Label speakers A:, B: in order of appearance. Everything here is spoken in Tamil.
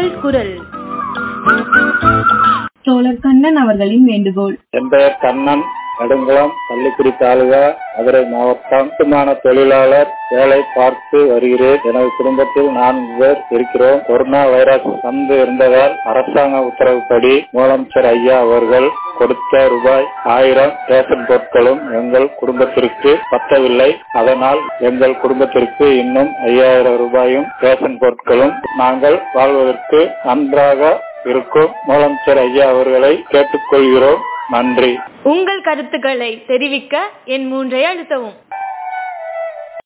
A: உங்கள் குரல்
B: தோழர் கண்ணன் அவர்களின் வேண்டுகோள்
C: என் பெயர் கண்ணன் நெடுங்குளம் பள்ளிக்குடி தாலுகா மதுரை மாவட்டம் கட்டுமான தொழிலாளர் வேலை பார்த்து வருகிறேன் எனது குடும்பத்தில் நான்கு பேர் இருக்கிறோம் கொரோனா வைரஸ் வந்து இருந்ததால் அரசாங்க உத்தரவுப்படி முதலமைச்சர் ஐயா அவர்கள் கொடுத்த ரூபாய் ஆயிரம் ரேஷன் பொருட்களும் எங்கள் குடும்பத்திற்கு பத்தவில்லை அதனால் எங்கள் குடும்பத்திற்கு இன்னும் ஐயாயிரம் ரூபாயும் ரேஷன் பொருட்களும் நாங்கள் வாழ்வதற்கு நன்றாக இருக்கும் முதலமைச்சர் ஐயா அவர்களை கேட்டுக்கொள்கிறோம் நன்றி
A: உங்கள் கருத்துக்களை தெரிவிக்க என் மூன்றை அழுத்தவும்